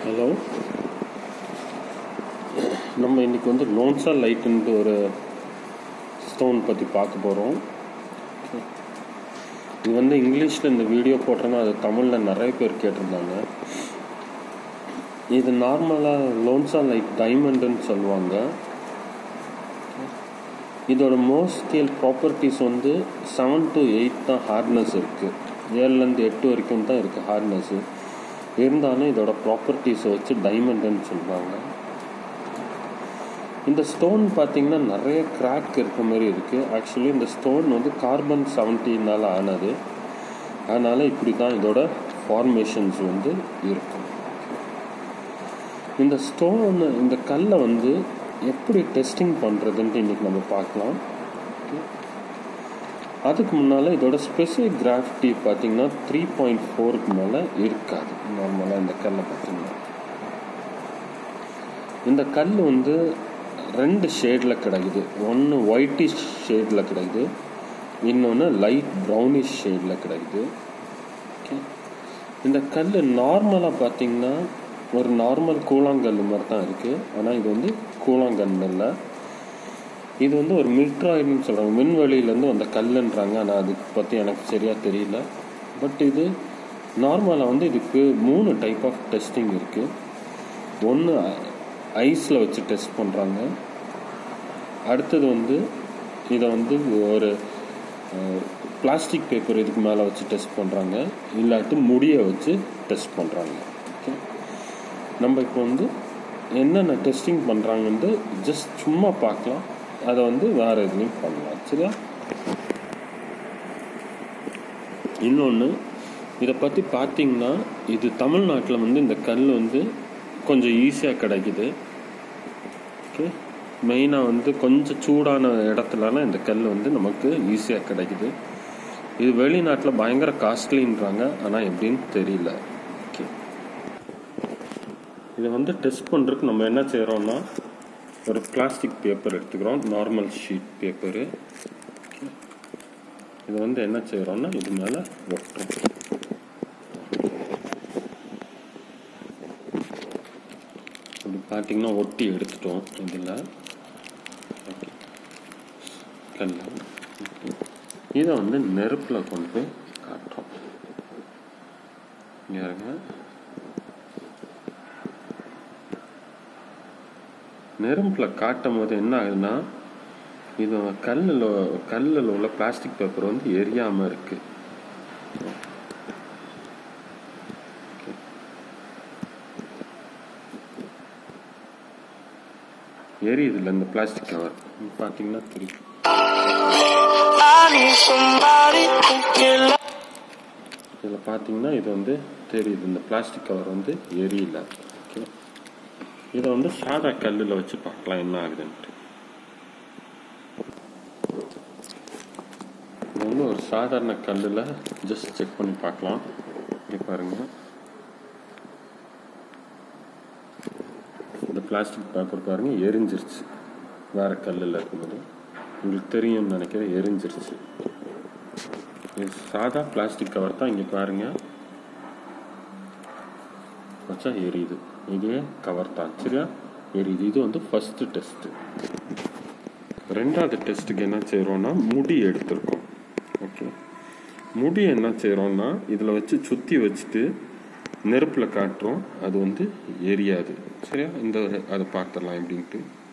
hello நம்ம இன்னைக்கு வந்து லோன்சா லைட்டுன்ட்டு ஒரு ஸ்டோன் பற்றி பார்க்க போகிறோம் இது வந்து இங்கிலீஷில் இந்த வீடியோ போட்டேன்னா அது தமிழில் நிறைய பேர் கேட்டிருந்தாங்க இது நார்மலாக லோன்சா லைட் டைமண்டுன்னு சொல்லுவாங்க இதோட மோஸ்ட் ஸ்கேல் ப்ராப்பர்ட்டிஸ் வந்து செவன் டு எயிட் தான் ஹார்ட்னஸ் இருக்குது ஏழுலேருந்து எட்டு வரைக்கும் தான் இருக்குது ஹார்ட்னஸ்ஸு இருந்தாலும் இதோட ப்ராப்பர்ட்டிஸை வச்சு டைமண்டுன்னு சொல்லுவாங்க இந்த ஸ்டோன் பார்த்தீங்கன்னா நிறைய கிராக் இருக்க மாதிரி இருக்குது ஆக்சுவலி இந்த ஸ்டோன் வந்து கார்பன் செவன்டீனால் ஆனது அதனால் இப்படி தான் இதோட ஃபார்மேஷன்ஸ் வந்து இருக்கும் இந்த ஸ்டோன் இந்த கல்லை வந்து எப்படி டெஸ்டிங் பண்ணுறதுன்ட்டு இன்றைக்கி நம்ம பார்க்கலாம் அதுக்கு முன்னால் இதோட ஸ்பெசிஃபிக் கிராஃபிட்டி பார்த்தீங்கன்னா த்ரீ பாயிண்ட் ஃபோருக்கு மேலே இருக்காது நார்மலாக இந்த கல்லை பார்த்தீங்கன்னா இந்த கல் வந்து ரெண்டு ஷேடில் கிடைக்குது ஒன்று ஒயிட்டிஷ் ஷேடில் கிடைக்குது இன்னொன்று லைட் ப்ரௌனிஷ் ஷேடில் கிடைக்குது ஓகே இந்த கல் நார்மலாக பார்த்தீங்கன்னா ஒரு நார்மல் கூழாங்கல் மாதிரி தான் இருக்குது ஆனால் இது வந்து கூழாங்கல் இல்லை இது வந்து ஒரு மிட்ராய்டுன்னு சொல்கிறாங்க மின்வெளியிலேருந்து வந்த கல்லுன்றாங்க ஆனால் அதுக்கு பற்றி எனக்கு சரியாக தெரியல பட் இது நார்மலாக வந்து இதுக்கு மூணு டைப் ஆஃப் டெஸ்டிங் இருக்குது ஒன்று ஐஸில் வச்சு டெஸ்ட் பண்ணுறாங்க அடுத்தது வந்து இதை வந்து ஒரு பிளாஸ்டிக் பேப்பர் இதுக்கு மேலே வச்சு டெஸ்ட் பண்ணுறாங்க இல்லாட்டி முடியை வச்சு டெஸ்ட் பண்ணுறாங்க ஓகே நம்ம இப்போ வந்து என்னென்ன டெஸ்டிங் பண்ணுறாங்கன்ட்டு ஜஸ்ட் சும்மா பார்க்கலாம் அதை வந்து வேறு எதுலேயும் பண்ணலாம் சரியா இன்னொன்று இதை பற்றி பார்த்தீங்கன்னா இது தமிழ்நாட்டில் வந்து இந்த கல் வந்து கொஞ்சம் ஈஸியாக கிடைக்குது ஓகே மெயினாக வந்து கொஞ்சம் சூடான இடத்துலலாம் இந்த கல் வந்து நமக்கு ஈஸியாக கிடைக்குது இது வெளிநாட்டில் பயங்கர காஸ்ட்லின்றாங்க ஆனால் எப்படின்னு தெரியல ஓகே இதை வந்து டெஸ்ட் பண்ணுறதுக்கு நம்ம என்ன செய்கிறோம்னா ஒரு பிளாஸ்டிக் பேப்பர் எடுத்துக்கிறோம் நார்மல் ஷீட் பேப்பரு இது வந்து என்ன செய்கிறோம்னா இது மேலே ஒட்டுறோம் அப்படி பார்த்தீங்கன்னா ஒட்டி எடுத்துட்டோம் இதில் கல் இதை வந்து நெருப்பில் கொண்டு போய் காட்டுறோம் இங்கே இருங்க நெருப்பில் காட்டும் போது என்ன ஆகுதுன்னா இது கல்லில் கல்லில் உள்ள பிளாஸ்டிக் பேப்பர் வந்து எரியாமல் இருக்குது எரியுதுல இந்த பிளாஸ்டிக் கவர் பார்த்தீங்கன்னா தெரியும் இதில் பார்த்தீங்கன்னா இது வந்து தெரியுது இந்த பிளாஸ்டிக் கவர் வந்து எரியல ஓகே இதை வந்து சாதா கல்லில் வச்சு பார்க்கலாம் என்ன ஆகுதுன்ட்டு இது வந்து ஒரு சாதாரண கல்லில் ஜஸ்ட் செக் பண்ணி பார்க்கலாம் இங்கே பாருங்கள் இந்த பிளாஸ்டிக் பேப்பர் பாருங்கள் எரிஞ்சிருச்சு வேறு கல்லில் இருக்கும்போது உங்களுக்கு தெரியும்னு நினைக்கிறேன் எரிஞ்சிருச்சு இது சாதா பிளாஸ்டிக் கவர் தான் இங்கே பாருங்கள் வச்சா எரியுது இதே கவர் தான் சரியா எரியுது இது வந்து ஃபஸ்ட்டு டெஸ்ட்டு ரெண்டாவது டெஸ்ட்டுக்கு என்ன செய்கிறோன்னா முடி எடுத்திருக்கோம் ஓகே முடி என்ன செய்கிறோன்னா இதில் வச்சு சுற்றி வச்சுட்டு நெருப்பில் காட்டுறோம் அது வந்து எரியாது சரியா இந்த அதை பார்த்துடலாம் எப்படின்ட்டு